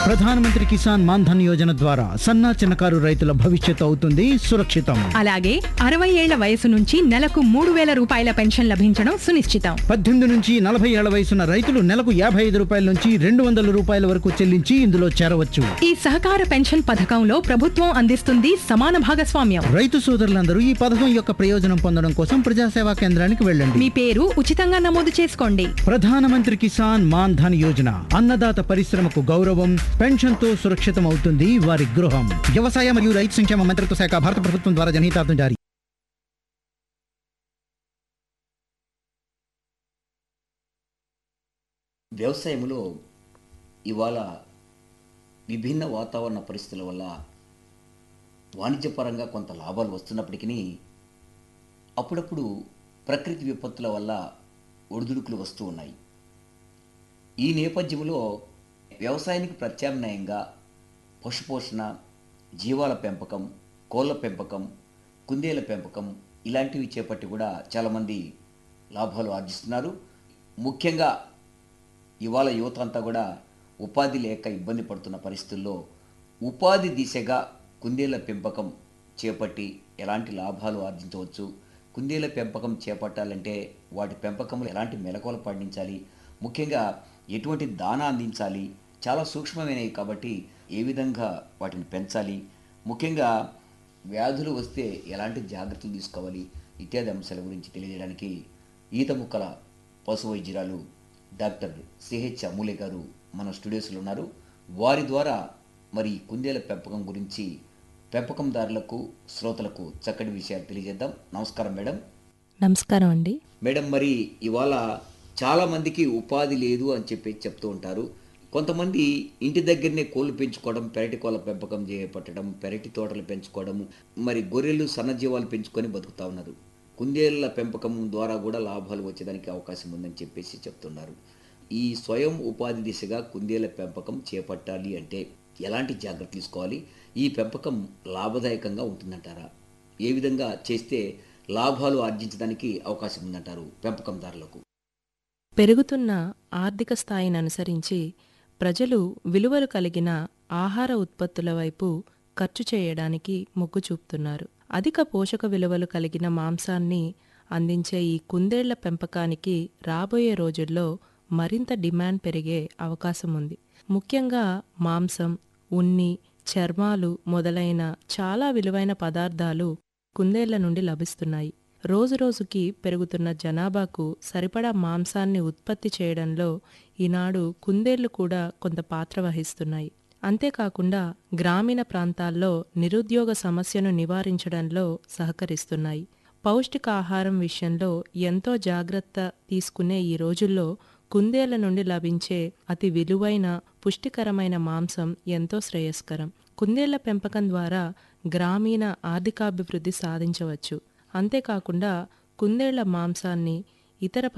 ప్రధానమంత్రి కిసాన్ మాన్ ధన్ యోజన ద్వారా సన్నా చిన్నకారు రైతుల భవిష్యత్తు అవుతుంది సురక్షితం అలాగే అరవై ఏళ్ల వయసు నుంచి నెలకు మూడు వేల రూపాయల పెన్షన్ లభించడం సునిశ్చితం పద్దెనిమిది నుంచి నలభై ఏళ్ల వయసున్న రైతులు నెలకు యాభై ఐదు రూపాయల నుంచి రెండు వందల రూపాయల వరకు చెల్లించి ఇందులో చేరవచ్చు ఈ సహకార పెన్షన్ పథకంలో ప్రభుత్వం అందిస్తుంది సమాన భాగస్వామ్యం రైతు సోదరులందరూ ఈ పథకం యొక్క ప్రయోజనం పొందడం కోసం ప్రజాసేవా కేంద్రానికి వెళ్ళండి మీ పేరు ఉచితంగా నమోదు చేసుకోండి ప్రధానమంత్రి కిసాన్ మాన్ ధన్ యోజన అన్నదాత పరిశ్రమకు గౌరవం పెన్షన్తో సురక్షితం అవుతుంది వారి గృహం వ్యవసాయ మరియు రైతు సంక్షేమ మంత్రిత్వ శాఖ భారత ప్రభుత్వం ద్వారా జనహితార్థం జారీ వ్యవసాయంలో ఇవాళ విభిన్న వాతావరణ పరిస్థితుల వల్ల వాణిజ్యపరంగా కొంత లాభాలు వస్తున్నప్పటికీ అప్పుడప్పుడు ప్రకృతి విపత్తుల వల్ల ఒడిదుడుకులు వస్తూ ఉన్నాయి ఈ నేపథ్యంలో వ్యవసాయానికి ప్రత్యామ్నాయంగా పశుపోషణ జీవాల పెంపకం కోళ్ళ పెంపకం కుందేల పెంపకం ఇలాంటివి చేపట్టి కూడా చాలామంది లాభాలు ఆర్జిస్తున్నారు ముఖ్యంగా ఇవాళ యువత అంతా కూడా ఉపాధి లేక ఇబ్బంది పడుతున్న పరిస్థితుల్లో ఉపాధి దిశగా కుందేళ్ల పెంపకం చేపట్టి ఎలాంటి లాభాలు ఆర్జించవచ్చు కుందేళ్ల పెంపకం చేపట్టాలంటే వాటి పెంపకంలో ఎలాంటి మెలకువలు పండించాలి ముఖ్యంగా ఎటువంటి దానా అందించాలి చాలా సూక్ష్మమైనవి కాబట్టి ఏ విధంగా వాటిని పెంచాలి ముఖ్యంగా వ్యాధులు వస్తే ఎలాంటి జాగ్రత్తలు తీసుకోవాలి ఇత్యాది అంశాల గురించి తెలియజేయడానికి ఈత ముక్కల పశు వైద్యురాలు డాక్టర్ సిహెచ్ అమూలే గారు మన స్టూడియోస్లో ఉన్నారు వారి ద్వారా మరి ఈ కుందేల పెంపకం గురించి పెంపకందారులకు శ్రోతలకు చక్కటి విషయాలు తెలియజేద్దాం నమస్కారం మేడం నమస్కారం అండి మేడం మరి ఇవాళ చాలామందికి ఉపాధి లేదు అని చెప్పి చెప్తూ ఉంటారు కొంతమంది ఇంటి దగ్గరనే కోళ్ళు పెంచుకోవడం పెరటి కోళ్ళ పెంపకం చేపట్టడం పెరటి తోటలు పెంచుకోవడం మరి గొర్రెలు సన్నజీవాలు పెంచుకొని బతుకుతా ఉన్నారు కుందేళ్ల పెంపకం ద్వారా కూడా లాభాలు వచ్చేదానికి అవకాశం ఉందని చెప్పేసి చెప్తున్నారు ఈ స్వయం ఉపాధి దిశగా కుందేళ్ల పెంపకం చేపట్టాలి అంటే ఎలాంటి జాగ్రత్తలు తీసుకోవాలి ఈ పెంపకం లాభదాయకంగా ఉంటుందంటారా ఏ విధంగా చేస్తే లాభాలు ఆర్జించడానికి అవకాశం ఉందంటారు పెంపకందారులకు పెరుగుతున్న ఆర్థిక స్థాయిని అనుసరించి ప్రజలు విలువలు కలిగిన ఆహార ఉత్పత్తుల వైపు ఖర్చు చేయడానికి మొగ్గు చూపుతున్నారు అధిక పోషక విలువలు కలిగిన మాంసాన్ని అందించే ఈ కుందేళ్ల పెంపకానికి రాబోయే రోజుల్లో మరింత డిమాండ్ పెరిగే అవకాశం ఉంది ముఖ్యంగా మాంసం ఉన్ని చర్మాలు మొదలైన చాలా విలువైన పదార్థాలు కుందేళ్ల నుండి లభిస్తున్నాయి రోజురోజుకి పెరుగుతున్న జనాభాకు సరిపడా మాంసాన్ని ఉత్పత్తి చేయడంలో ఈనాడు కుందేళ్లు కూడా కొంత పాత్ర వహిస్తున్నాయి అంతేకాకుండా గ్రామీణ ప్రాంతాల్లో నిరుద్యోగ సమస్యను నివారించడంలో సహకరిస్తున్నాయి పౌష్టికాహారం విషయంలో ఎంతో జాగ్రత్త తీసుకునే ఈ రోజుల్లో కుందేళ్ల నుండి లభించే అతి విలువైన పుష్టికరమైన మాంసం ఎంతో శ్రేయస్కరం కుందేళ్ల పెంపకం ద్వారా గ్రామీణ ఆర్థికాభివృద్ధి సాధించవచ్చు అంతేకాకుండా కుందేళ్ల మాంసాన్ని ఇతర